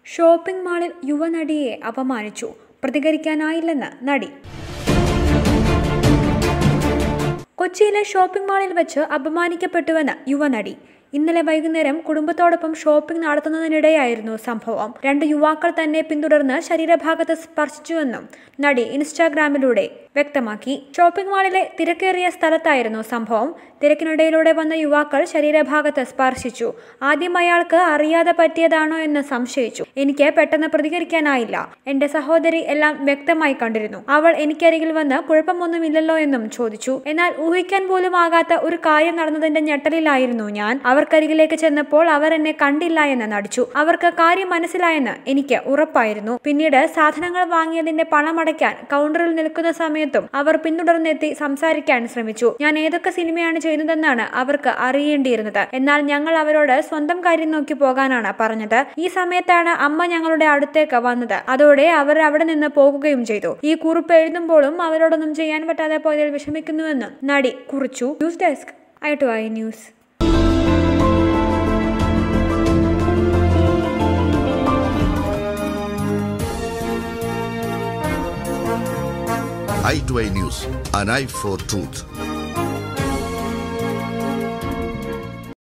Shopping മാളിൽ യുവനടിയെ അപമാനിച്ചു പ്രതികരിക്കാനായില്ലെന്ന് നടി കൊച്ചിയിലെ ഷോപ്പിംഗ് മാളിൽ വെച്ച് അപമാനിക്കപ്പെട്ടുവെന്ന് യുവനടി ഇന്നലെ വൈകുന്നേരം കുടുംബത്തോടൊപ്പം ഷോപ്പിംഗ് നടത്തുന്നതിനിടെയായിരുന്നു സംഭവം രണ്ട് യുവാക്കൾ തന്നെ പിന്തുടർന്ന് ശരീരഭാഗത്ത് സ്പർശിച്ചുവെന്നും നടി ഇൻസ്റ്റാഗ്രാമിലൂടെ വ്യക്തമാക്കി ഷോപ്പിംഗ് മാളിലെ തിരക്കേറിയ സ്ഥലത്തായിരുന്നു സംഭവം തിരക്കിനിടയിലൂടെ വന്ന യുവാക്കൾ ശരീരഭാഗത്ത് സ്പർശിച്ചു ആദ്യം അയാൾക്ക് അറിയാതെ പറ്റിയതാണോ എന്ന് സംശയിച്ചു എനിക്ക് പെട്ടെന്ന് പ്രതികരിക്കാനായില്ല എന്റെ സഹോദരി എല്ലാം വ്യക്തമായി കണ്ടിരുന്നു അവൾ എനിക്കരികിൽ വന്ന് കുഴപ്പമൊന്നുമില്ലല്ലോ എന്നും ചോദിച്ചു എന്നാൽ ഊഹിക്കാൻ പോലും ആകാത്ത ഒരു കാര്യം നടന്നതിന്റെ ഞെട്ടലിലായിരുന്നു ഞാൻ അവർക്കരികിലേക്ക് ചെന്നപ്പോൾ അവർ എന്നെ കണ്ടില്ല എന്ന് നടിച്ചു അവർക്ക് കാര്യം മനസ്സിലായെന്ന് എനിക്ക് ഉറപ്പായിരുന്നു പിന്നീട് സാധനങ്ങൾ വാങ്ങിയതിന്റെ പണമടയ്ക്കാൻ കൗണ്ടറിൽ നിൽക്കുന്ന സമയത്തും അവർ പിന്തുടർന്നെത്തി സംസാരിക്കാൻ ശ്രമിച്ചു ഞാൻ ഏതൊക്കെ സിനിമയാണ് ചെയ്യുന്നതെന്നാണ് അവർക്ക് അറിയേണ്ടിയിരുന്നത് എന്നാൽ ഞങ്ങൾ അവരോട് സ്വന്തം കാര്യം നോക്കി പോകാനാണ് പറഞ്ഞത് ഈ സമയത്താണ് അമ്മ ഞങ്ങളുടെ അടുത്തേക്ക് വന്നത് അതോടെ അവർ അവിടെ നിന്ന് പോകുകയും ചെയ്തു ഈ കുറിപ്പ് എഴുതുമ്പോഴും അവരോടൊന്നും ചെയ്യാൻ പറ്റാതെ പോയതിൽ വിഷമിക്കുന്നുവെന്നും നടി കുറിച്ചു news desk I two I news i2i News, an eye for truth.